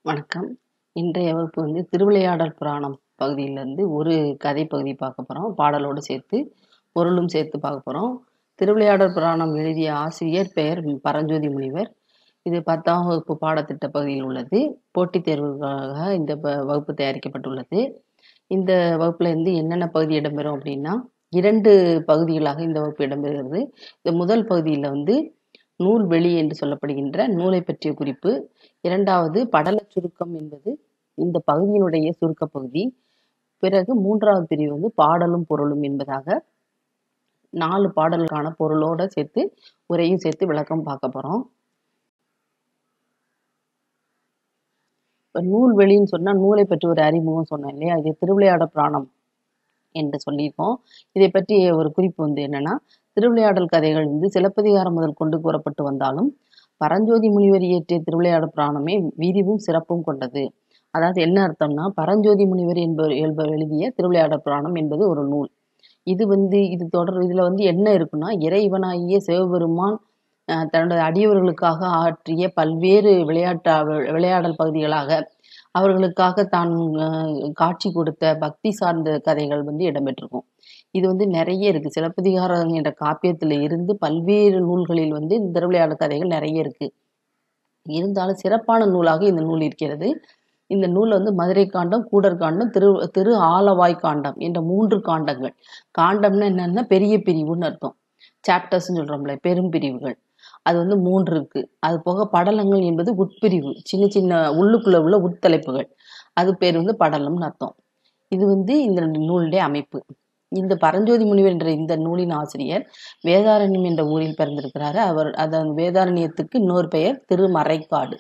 வணக்கம். இன்றைய வகுப்பு வந்து திருவிளையாடல் புராணம் பகுதியிலிருந்து ஒரு கதை பகுதி பார்க்க போறோம். பாடலோடு சேர்த்து, பொருளும் சேர்த்து பார்க்க போறோம். திருவிளையாடல் புராணம் எழுதிய ஆசிரியர் பெயர் பரஞ்சோதி முனிவர். இது 10ஆம் வகுப்பு பாடத்திட்ட பகுதியில் உள்ளது. போட்டித் தேர்வுக்காக இந்த ப வகுப்பு தயாரிக்கப்பட்டுள்ளது. இந்த வகுப்புல இருந்து என்னென்ன பகுதி இடம்பெறும் அப்படின்னா, 2 பகுதிகளாக இந்த வகுப்பு இடம்பெறுகிறது. இந்த முதல் பகுதியில வந்து நூல்வெளி என்று சொல்லப்படுகின்ற நூலைப் பற்றிய குறிப்பு. 2வது படலச் சுருக்கம் என்பது இந்த பகுதியினுடைய சுருக்கப் பகுதி. பிறகு 3வது பிரிவு வந்து பாடலும் பொருளும் என்பதாக 4 பாடலுக்கான பொருளோட சேர்த்து உரையும் சேர்த்து விளக்கம் பார்க்க போறோம். இப்ப நூல்வெளின்னு சொன்னா நூலைப் பற்றி ஒரு அறிமுகம் சொன்னேன் இல்லையா? இது திருவிளையாடல் புராணம் என்று சொல்லியிருக்கோம். இதைப் பற்றிய ஒரு குறிப்பு வந்து என்னன்னா, திருவிளையாடல் கதைகள் வந்து சிலப்பதிகாரம் முதல் கொண்டு கூறப்பட்டு வந்தாலும், பரஞ்சோதி முனிவர் இயற்றிய திருவிளையாடல் புராணமே விரிவும் சிறப்பும் கொண்டது. அதாவது என்ன அர்த்தம்னா, பரஞ்சோதி முனிவர் என்பவர் என்பவர் எழுதிய திருவிளையாடல் புராணம் என்பது ஒரு நூல். இது வந்து இது தொடர் இதுல வந்து என்ன இருக்குன்னா, இறைவனாகிய சிவபெருமான் அ தன்னுடைய அடியவர்களுக்காக ஆற்றிய பல்வேறு விளையாட்டா விளையாடல் பகுதிகளாக, அவர்களுக்காக தான் அ காட்சி கொடுத்த பக்தி சார்ந்த கதைகள் வந்து இடம்பெற்றிருக்கும். இது வந்து நெறைய இருக்கு. சிலப்பதிகாரம் என்ற காப்பியத்தில இருந்து பல்வேறு நூல்களில் வந்து இந்த திருவிளையாடல் கதைகள் நெறைய இருக்கு. இருந்தாலும் சிறப்பான நூலாக இந்த நூல் இருக்கிறது. இந்த நூல் வந்து மதுரை காண்டம், கூடர் காண்டம், திரு திரு ஆலவாய் காண்டம் என்ற 3 காண்டங்கள். காண்டம்னா என்னன்னா பெரிய பிரிவுன்னு அர்த்தம். சாப்டர்ஸ்ன்னு சொல்றோம்ல, பெரும் பிரிவுகள். அது வந்து 3 இருக்கு. அது போக படலங்கள் என்பது உட்பிரிவு. சின்ன சின்ன உள்ளுக்குள்ள உள்ள உட்தலைப்புகள். அது பேர் வந்து படலம்னு அர்த்தம். இது வந்து இந்த நூலுடைய அமைப்பு. இந்த பரஞ்சோதி முனிவர் என்ற இந்த நூலின் ஆசிரியர் வேதாரண்யம் என்ற ஊரில் பிறந்திருக்கிறாரு. அவர் அந்த வேதாரண்யத்துக்கு இன்னொரு பெயர் திருமறைக்காடு.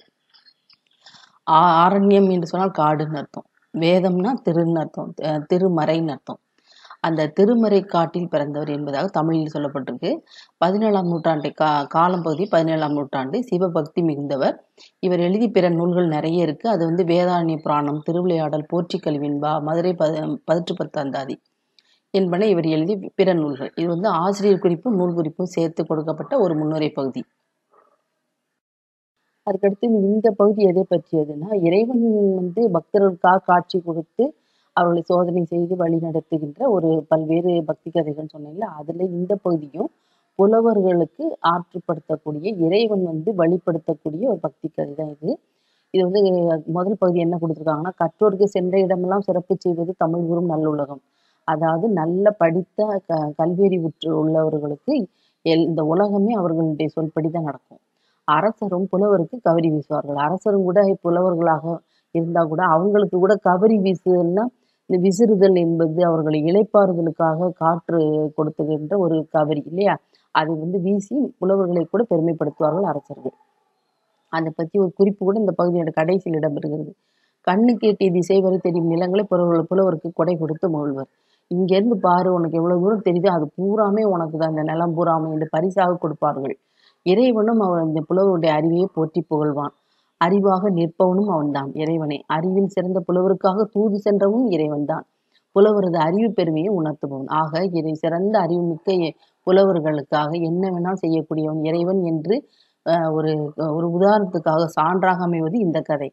ஆ ஆரண்யம் என்று சொன்னால் காடுன்னு அர்த்தம். வேதம்னா திருன்னு அர்த்தம். அ திருமறைன்னு அர்த்தம். அந்த திருமறைக்காட்டில் பிறந்தவர் என்பதாக தமிழில் சொல்லப்பட்டிருக்கு. 17ஆம் நூற்றாண்டை கா காலம் பகுதி 17ஆம் நூற்றாண்டு. சிவபக்தி மிகுந்தவர். இவர் எழுதிய பிற நூல்கள் நெறைய இருக்கு. அது வந்து வேதாரண்ய புராணம், திருவிளையாடல், போற்றிக்கல் வெண்பா, மதுரை ப பதிற்று பத்தந்தாதி என்பன இவர் எழுதிய பிற நூல்கள். இது வந்து ஆசிரியர் குறிப்பும், நூல் குறிப்பும் சேர்த்து கொடுக்கப்பட்ட ஒரு முன்னுரை பகுதி. அதுக்கடுத்து இந்த பகுதி எதைப் பற்றியதுன்னா, இறைவன் வந்து பக்தர்களுக்காக காட்சி கொடுத்து, அவர்களை சோதனை செய்து வழிநடத்துகின்ற ஒரு பல்வேறு பக்தி கதைகள் சொன்னேன்ல, அதுல இந்த பகுதியும் புலவர்களுக்கு ஆற்றுப்படுத்தக்கூடிய, இறைவன் வந்து வழிப்படுத்தக்கூடிய ஒரு பக்தி கதை தான் இது. இது வந்து முதல் பகுதி என்ன குடுத்திருக்காங்கன்னா, கற்றோருக்கு சென்ற இடமெல்லாம் சிறப்புச் செய்வது தமிழ் கூறும் நல்லுலகம். அதாவது நல்ல படித்த க கல்வியறிவுற்று உள்ளவர்களுக்கு எல் இந்த உலகமே அவர்களுடைய சொல்படி தான் நடக்கும். அரசரும் புலவருக்கு கவரி வீசுவார்கள். அரசரும் கூட புலவர்களாக இருந்தா கூட, அவங்களுக்கு கூட கவரி வீசுதல்னா, இந்த விசிறுதல் என்பது அவர்களை இளைப்பாறுதலுக்காக காற்று கொடுத்துகின்ற ஒரு கவரி இல்லையா? அதை வந்து வீசி புலவர்களை கூட பெருமைப்படுத்துவார்கள் அரசர்கள். அதைப் பத்தி ஒரு குறிப்பு கூட இந்த பகுதியோட கடைசியில் இடம்பெறுகிறது. கண்ணுக்கு எட்டிய திசை வரை தெரியும் நிலங்களை புலவர் புலவருக்கு கொடை கொடுத்து மகிழ்வர். இங்கேருந்து பாரு உனக்கு எவ்வளவு தூரம் தெரியுதோ அது பூராமே உனக்கு தான் இந்த நிலம் பூராமே என்று பரிசாக கொடுப்பார்கள். இறைவனும் அவன் இந்த புலவருடைய அறிவையே போற்றிப் புகழ்வான். அறிவாக நிற்பவனும் அவன்தான் இறைவனே. அறிவில் சிறந்த புலவருக்காக தூது சென்றவனும் இறைவன்தான். புலவரது அறிவுப் பெருமையை உணர்த்துபவன். ஆக இறை சிறந்த அறிவுமிக்க புலவர்களுக்காக என்ன வேணாலும் செய்யக்கூடியவன் இறைவன் என்று அ ஒரு ஒரு உதாரணத்துக்காக சான்றாக அமைவது இந்த கதை.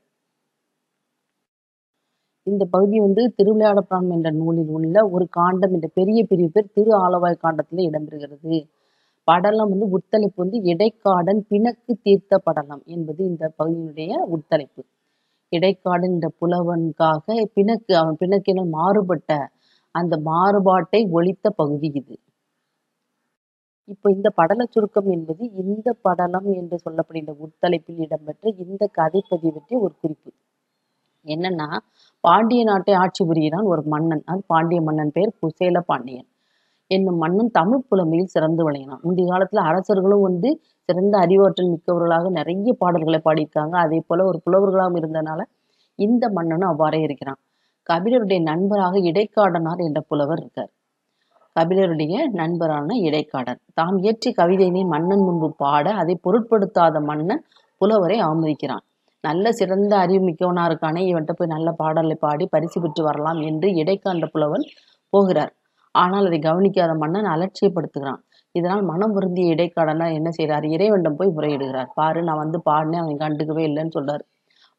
இந்த பகுதி வந்து திருவிளையாடல் புராணம் என்ற நூலில் உள்ள ஒரு காண்டம் என்ற பெரிய பிரிவு பேர் திரு ஆலவாய் காண்டத்தில இடம்பெறுகிறது. படலம் வந்து உட்தலைப்பு வந்து இடைக்காடன் பிணக்கு தீர்த்த படலம் என்பது இந்த பகுதியினுடைய உட்தலைப்பு. இடைக்காடன் என்ற புலவனுக்காக பிணக்கு அவன் பிணக்கினால் மாறுபட்ட அந்த மாறுபாட்டை ஒழித்த பகுதி இது. இப்ப இந்த படலச் சுருக்கம் என்பது இந்த படலம் என்று சொல்லப்படுகின்ற உட்தலைப்பில் இடம்பெற்ற இந்த கதைப்பதிவு பற்றிய ஒரு குறிப்பு. என்னன்னா, பாண்டிய நாட்டை ஆட்சி புரிகிறான் ஒரு மன்னன். அது பாண்டிய மன்னன் பெயர் குசேல பாண்டியன் என்னும் மன்னன் தமிழ் புலமையில் சிறந்து விளங்கினான். முந்தைய காலத்துல அரசர்களும் வந்து சிறந்த அறிவாற்றல் மிக்கவர்களாக நெறைய பாடல்களை பாடியிருக்காங்க. அதேப் போல ஒரு புலவர்களாகவும் இருந்தனால, இந்த மன்னனும் அவ்வாறே இருக்கிறான். கபிலருடைய நண்பராக இடைக்காடனார் என்ற புலவர் இருக்கார். கபிலருடைய நண்பரான இடைக்காடன். தாம் இயற்றிய கவிதையினை மன்னன் முன்பு பாட, அதைப் பொருட்படுத்தாத மன்னன் புலவரை அவமதிக்கிறான். நல்ல சிறந்த அறிவு மிக்கவனா இருக்கானே, இவன்ட்ட போய் நல்ல பாடலை பாடி பரிசு பெற்று வரலாம் என்று இடைக்காண்ட புலவன் போகிறார். ஆனால் அதை கவனிக்காத மன்னன் அலட்சியப்படுத்துகிறான். இதனால் மனம் வருந்திய இடைக்காடனார் என்ன செய்றார், இறைவனிடம் போய் முறையிடுகிறார். பாரு நான் வந்து பாடினேன் அவன் கண்டுக்கவே இல்லைன்னு சொல்றாரு.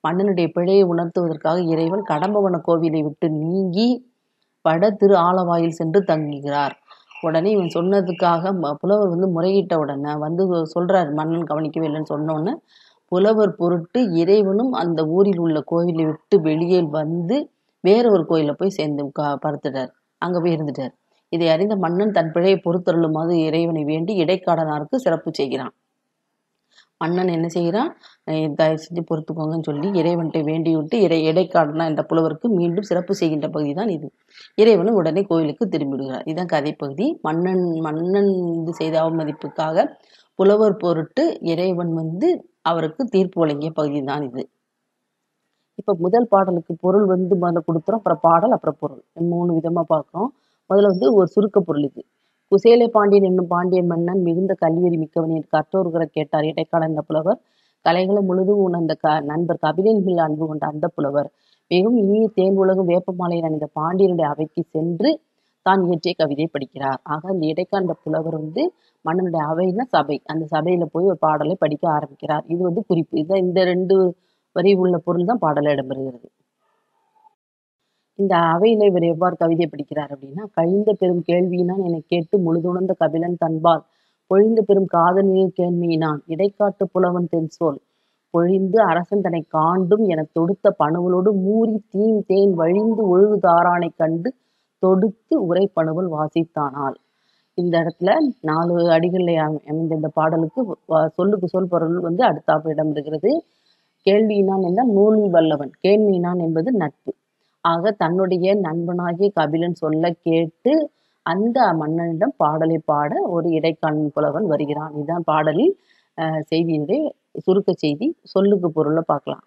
மன்னனுடைய பிழையை உணர்த்துவதற்காக இறைவன் கடம்பவன கோவிலை விட்டு நீங்கி வட திரு ஆலவாயில் சென்று தங்குகிறார் உடனே இவன் சொன்னதுக்காக ம- புலவர் வந்து முறையிட்ட உடனே வந்து சொல்றார் மன்னன் கவனிக்கவே இல்லைன்னு சொன்ன உடனே புலவர் பொருட்டு இறைவனும் அந்த ஊரில் உள்ள கோவிலை விட்டு வெளியே வந்து வேற ஒரு கோயிலில் போய் சேர்ந்து உட்கா- படுத்துட்டார் அங்க போய் இருந்துட்டார் இதை அறிந்த மன்னன் தன் பிழையை பொறுத்தருளுமாறு இறைவனை வேண்டி இடைக்காடனாருக்கு சிறப்பு செய்கிறான் மன்னன் என்ன செய்கிறான் அஹ் தயவு செஞ்சு பொறுத்துக்கோங்கன்னு சொல்லி இறைவன்கிட்ட வேண்டி விட்டு இறை இடைக்காடனா என்ற புலவருக்கு மீண்டும் சிறப்பு செய்கின்ற பகுதி தான் இது இறைவனும் உடனே கோயிலுக்கு திரும்பி விடுகிறார் இதுதான் கதைப்பகுதி மன்னன் மன்னன் இது செய்த அவமதிப்புக்காக புலவர் பொருட்டு இறைவன் வந்து அவருக்கு தீர்ப்பு வழங்கிய பகுதி தான் இது இப்ப முதல் பாடலுக்கு பொருள் வந்து முதல்ல கொடுத்துறோம் அப்புறம் பாடல் அப்புறம் பொருள் மூணு விதமா பார்க்கிறோம் முதல்ல வந்து ஒரு சுருக்க பொருள் இது குசேலை பாண்டியன் என்னும் பாண்டியன் மன்னன் மிகுந்த கல்வியறி மிக்கவன் என்று கற்றோர்களை கேட்டார் இடைக்கால அந்த புலவர் கலைகளை முழுதும் உணர்ந்த க நண்பர் கபிலன் மேல் அன்பு கொண்ட அந்த புலவர் மிகவும் இனிய தேன் உலகம் வேப்பமாலையில் அணிந்த பாண்டியனுடைய அவைக்கு சென்று தான் இயற்றிய கவிதை படிக்கிறார் ஆக அந்த இடைக்காண்ட புலவர் வந்து மன்னனுடைய அவைன்னா சபை அந்த சபையில போய் ஒரு பாடலை படிக்க ஆரம்பிக்கிறார் இது வந்து குறிப்பு இதான் இந்த ரெண்டு வரி உள்ள பொருள் தான் பாடல இடம்பெறுகிறது இந்த அவையில இவர் எவ்வாறு கவிதை படிக்கிறார் அப்படின்னா கழிந்த பெரும் கேள்வியினான் என கேட்டு முழுதுணர்ந்த கபிலன் தன்பால் பொழிந்த பெரும் காதலியை கேள்வியினான் இடைக்காட்டு புலவன் தென் சொல் பொழிந்து அரசன் தன்னை காண்டும் என தொடுத்த பணுவலோடு மூறி தீம் தேன் வழிந்து ஒழுகுதாரானை கண்டு தொடுத்து உரை பணுவல் வாசித்தானால் இந்த இடத்துல நாலு அடிகளில் அமை- அமைந்த இந்த பாடலுக்கு வ- சொல்லுக்கு சொல் பொருள் வந்து அடுத்தாப்பு இடம்பெறுகிறது கேள்வியினான் என்றால் நூலில் வல்லவன் கேள்வியினான் என்பது நட்பு ஆக தன்னுடைய நண்பனாகிய கபிலன் சொல்ல கேட்டு அந்த மன்னனிடம் பாடலை பாட ஒரு இடைக்காண் புலவன் வருகிறான் இதுதான் பாடலில் அஹ், செய்தியினுடைய சுருக்க செய்தி சொல்லுக்கு பொருளை பார்க்கலாம்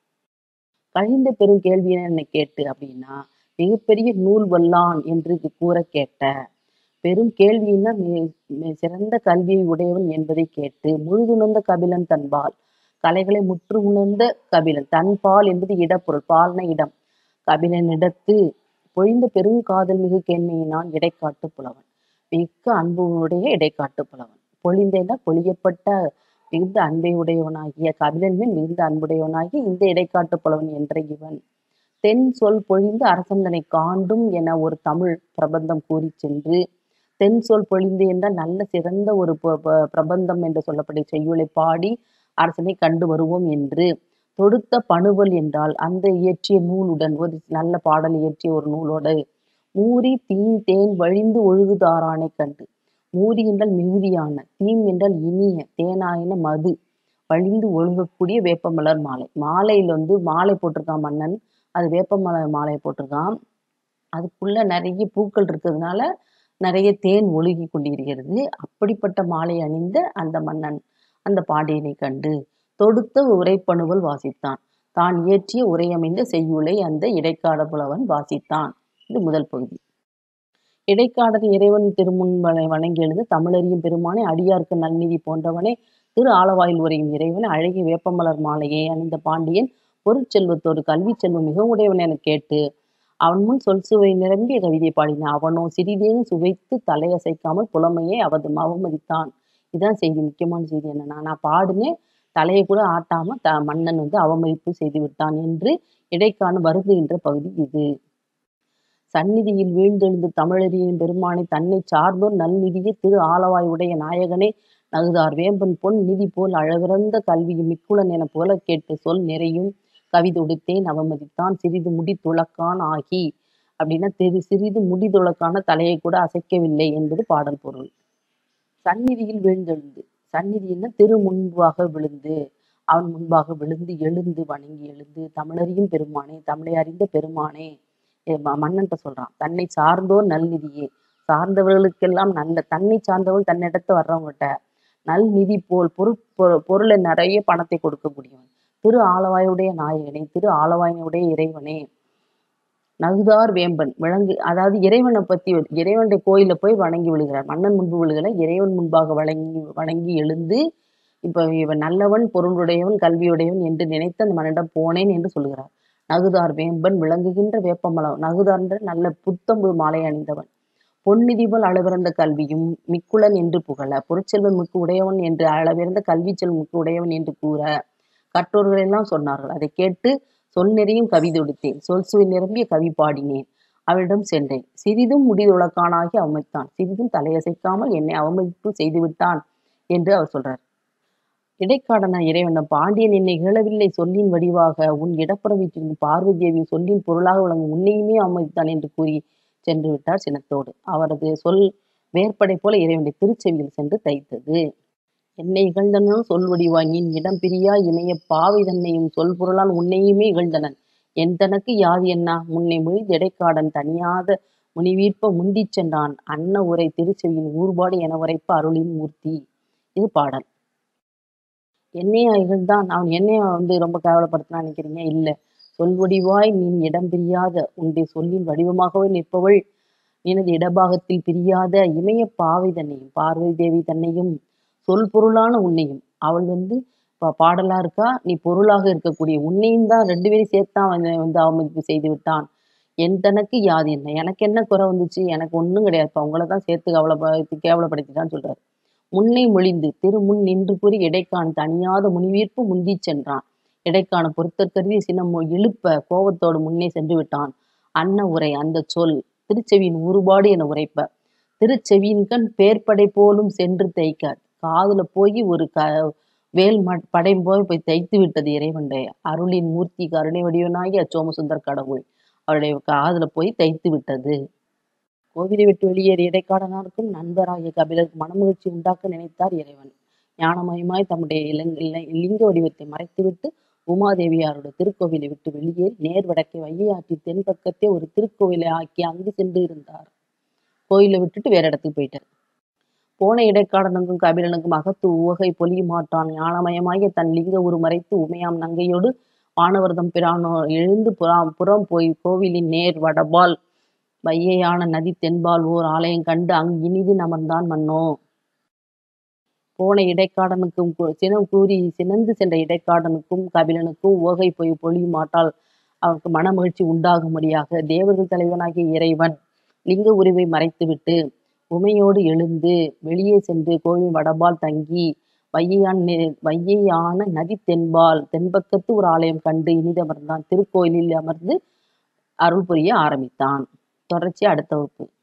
கழிந்த பெரும் கேள்வியினை என்னை கேட்டு அப்படின்னா மிகப்பெரிய நூல் வல்லான் என்று கூற கேட்ட பெரும் கேள்வியினா மி- மி- சிறந்த கல்வியை உடையவன் என்பதை கேட்டு முழுதுணர்ந்த கபிலன் தன்பால் கலைகளை முற்று உணர்ந்த கபிலன் தன்பால் என்பது இடப்பொருள் பால்ன இடம் கபிலனிடத்து பொழிந்த பெருங்காதல் மிகு கேண்மையினான் இடைக்காட்டு புலவன் மிக்க அன்புடைய இடைக்காட்டு புலவன் பொழிந்தேன்னா பொழியப்பட்ட மிகுந்த அன்பை உடையவனாகிய கபிலன் மேல் மிகுந்த அன்புடையவனாகி இந்த இடைக்காட்டு புலவன் என்ற இவன் தென் சொல் பொழிந்து அரசந்தனை காண்டும் என ஒரு தமிழ் பிரபந்தம் கூறி சென்று தென் சொல் பொழிந்து என்ற நல்ல சிறந்த ஒரு ப- ப- பிரபந்தம் என்று சொல்லப்பட்ட செய்யுளை பாடி அரசனை கண்டு வருவோம் என்று தொடுத்த பணுவல் என்றால் அந்த இயற்றிய நூலுடன் ஒரு நல்ல பாடல் இயற்றிய ஒரு நூலோடு மூரி தீன் தேன் வழிந்து ஒழுகுதாரானை கண்டு மூரி என்றால் மிகுதியான தீம் என்றால் இனிய தேனாயின மது வழிந்து ஒழுகக்கூடிய வேப்பமலர் மாலை மாலையில வந்து மாலை போட்டிருக்கான் மன்னன் அது வேப்பமலர் மாலையை போட்டிருக்கான் அதுக்குள்ள நிறைய பூக்கள் இருக்கிறதுனால நிறைய தேன் ஒழுகி கொண்டிருக்கிறது அப்படிப்பட்ட மாலை அணிந்த அந்த மன்னன் அந்த பாண்டியனை கண்டு தொடுத்த உரைப்பணுவல் வாசித்தான் தான் இயற்றிய உரையமைந்த செய்யுளை அந்த இடைக்காட புலவன் வாசித்தான் இது முதல் பகுதி இடைக்காடர் இறைவன் திருமுன் வண- வணங்கி எழுந்து தமிழறியும் பெருமானே அடியார்க்கு நல்நிதி போன்றவனே திரு ஆலவாயில் உரையும் இறைவன் அழகிய வேப்பமலர் மாலையை அணிந்த பாண்டியன் பொருட்செல்வத்தோடு கல்வி செல்வம் மிக உடையவன் என கேட்டு அவன் முன் சொல் சுவை நிரம்பிய கவிதை பாடினான் அவனோ சிறிதேனும் சுவைத்து தலையசைக்காமல் புலமையை அவது அவமதித்தான் இதான் செய்தி முக்கியமான செய்தி என்னன்னா நான் பாடுனேன் தலையை கூட ஆட்டாம த மன்னன் வந்து அவமதிப்பு செய்து விட்டான் என்று இடைக்கான வருந்துகின்ற பகுதி இது சந்நிதியில் வீழ்ந்தெழுந்து தமிழறியின் பெருமானை தன்னை சார்ந்தோர் நல்நிதியை திரு ஆலவாய் உடைய நாயகனே நகுதார் வேம்பன் பொன் நிதி போல் அழவிறந்த கல்வியும் மிக்குளன் என புகழ கேட்டு சொல் நிறையும் கவிதொடுத்தேன் அவமதித்தான் சிறிது முடி துளக்கான் ஆகி அப்படின்னா தெரி சிறிது முடி துளக்கான தலையை கூட அசைக்கவில்லை என்பது பாடல் பொருள் சந்நிதியில் வீழ்ந்தெழுந்து சந்நிதின்னா திரு முன்பாக விழுந்து அவன் முன்பாக விழுந்து எழுந்து வணங்கி எழுந்து தமிழறியும் பெருமானே தமிழை அறிந்த பெருமானே எ, ம- மன்னன்ட்ட சொல்றான் தன்னை சார்ந்தோர் நல்நிதியே சார்ந்தவர்களுக்கெல்லாம் நல்ல தன்னை சார்ந்தவர்கள் தன்னிடத்து வர்றவங்ககிட்ட நல் நிதி போல் பொரு பொரு- பொருளை நிறைய பணத்தை கொடுக்கக்கூடியவன் திரு ஆலவாயுடைய நாயகனே திரு ஆலவாயினுடைய இறைவனே நகுதார் வேம்பன் விளங்கு அதாவது இறைவனை பத்தி இறைவனுடைய கோயில்ல போய் வணங்கி விழுகிறார் மன்னன் முன்பு விழுகல இறைவன் முன்பாக வணங்கி வணங்கி எழுந்து இப்ப இவன் நல்லவன் பொருளுடையவன் கல்வியுடையவன் என்று நினைத்து அந்த மன்னிடம் போனேன் என்று சொல்கிறார் நகுதார் வேம்பன் விளங்குகின்ற வேப்பமலம் நகுதார்ன்ற நல்ல புத்தம்பு மாலை அணிந்தவன் பொன்னிதி போல் அளவிறந்த கல்வியும் மிக்குளன் என்று புகழ பொருட்செல்வன் மிக்கு உடையவன் என்று அளவிறந்த கல்வி செல்வம் மிக்கு உடையவன் என்று கூற கற்றோர்கள் எல்லாம் சொன்னார்கள் அதை கேட்டு சொல் நெறியும் கவி தொடுத்தேன் சொல் சுவை நிரம்பிய கவி பாடினேன் அவளிடம் சென்றேன் சிறிதும் முடிதுளக்கானாகி அவமதித்தான் சிறிதும் தலையசைக்காமல் என்னை அவமதிப்பு செய்துவிட்டான் என்று அவர் சொல்றார் இடைக்காடன இறைவன பாண்டியன் என்னை இகழவில்லை சொல்லின் வடிவாக உன் இடப்புறம் வீட்டிற்கு பார்வதி தேவி சொல்லின் பொருளாக விளங்கும் உன்னையுமே அவமதித்தான் என்று கூறி சென்று விட்டார் சினத்தோடு அவரது சொல் வேற்படை போல இறைவனுடைய திருச்செவியில் சென்று தைத்தது என்னை இகழ்ந்தனும் சொல் வடிவாய் நீ இடம் பிரியா இமைய பாவை தன்னையும் சொல் பொருளால் உன்னையுமே இகழ்ந்தனன் என் தனக்கு யாது என்ன முன்னை மொழிது இடைக்காடன் தனியாத முனிவீர்ப்ப முந்திச் சென்றான் அன்ன உரை திருச்செவியின் ஊர்பாடு என உரைப்ப அருளின் மூர்த்தி இது பாடல் என்னையா இகழ்ந்தான் அவன் என்னைய வந்து ரொம்ப கேவலப்படுத்தினான்னு நினைக்கிறீங்க இல்ல சொல் வடிவாய் நீ இடம் பிரியாத உன்னுடைய சொல்லின் வடிவமாகவே நிற்பவள் எனது இடபாகத்தில் பிரியாத இமய பாவை தன்னையும் பார்வதி தேவி தன்னையும் சொல் பொருளான உன்னையும் அவள் வந்து பா- பாடலா இருக்கா நீ பொருளாக இருக்கக்கூடிய உன்னையும் தான் ரெண்டு பேரும் சேர்த்தான் அவன் வந்து அவமதிப்பு செய்து விட்டான் என் தனக்கு யாது என்ன எனக்கு என்ன குறை வந்துச்சு எனக்கு ஒண்ணும் கிடையாது இப்ப உங்களை தான் சேர்த்து கவலைப்படுத்தி கேவலப்படுத்திட்டான்னு சொல்றாரு முன்னை மொழிந்து திருமுன் நின்று கூறி இடைக்கான் தனியாத முனிவீர்ப்பு முந்தி சென்றான் இடைக்கான பொறுத்தற்கருவி சினம் இழுப்ப கோபத்தோடு முன்னே சென்று விட்டான் அன்ன உரை அந்த சொல் திருச்செவியின் உருபாடு என உரைப்ப திருச்செவியின் கண் பேர்படை போலும் சென்று தைக்க காதுல போய் ஒரு க வேல் ம- படை போய் போய் தைத்து விட்டது இறைவனுடைய அருளின் மூர்த்தி கருணை வடிவனாகி அச்சோமசுந்தர் கடவுள் அவருடைய காதுல போய் தைத்து விட்டது கோவிலை விட்டு வெளியேறிய இடைக்காடனாருக்கும் நண்பராகிய கபிலருக்கு மனமகிழ்ச்சி உண்டாக்க நினைத்தார் இறைவன் ஞானமயமாய் தம்முடைய இலங் இல- லிங்க வடிவத்தை மறைத்துவிட்டு உமாதேவியாரோட திருக்கோவிலை விட்டு வெளியேறி நேர் வடக்கே வைகையாற்றி தென்பக்கத்தே ஒரு திருக்கோவிலை ஆக்கி அங்கு சென்று இருந்தார் கோயிலை விட்டுட்டு வேற இடத்துக்கு போயிட்டார் போன இடைக்காடனுக்கும் கபிலனுக்கும் அகத்து உவகை பொலியுமாற்றான் ஞானமயமாகிய தன் லிங்க உரு மறைத்து உமையாம் நங்கையோடு வானவர்தம் பிரானோ எழுந்து புறம் புறம் போய் கோவிலின் நேர் வடபால் வையையான நதி தென்பால் ஓர் ஆலயம் கண்டு அங்கு இனிது அமர்ந்தான் மன்னோ போன இடைக்காடனுக்கும் கு- சினம் கூறி சினந்து சென்ற இடைக்காடனுக்கும் கபிலனுக்கும் உவகை போய் பொழியுமாட்டால் அவனுக்கு மனமகிழ்ச்சி உண்டாகும்படியாக தேவர்கள் தலைவனாகிய இறைவன் லிங்க உருவை மறைத்துவிட்டு உமையோடு எழுந்து வெளியே சென்று கோவில் வடபால் தங்கி வையான் நெ- வையையான நதி தென்பால் தென்பக்கத்து ஒரு ஆலயம் கண்டு இனிதமர்ந்தான் திருக்கோயிலில் அமர்ந்து அருள் புரிய ஆரம்பித்தான் தொடர்ச்சி அடுத்த வகுப்பு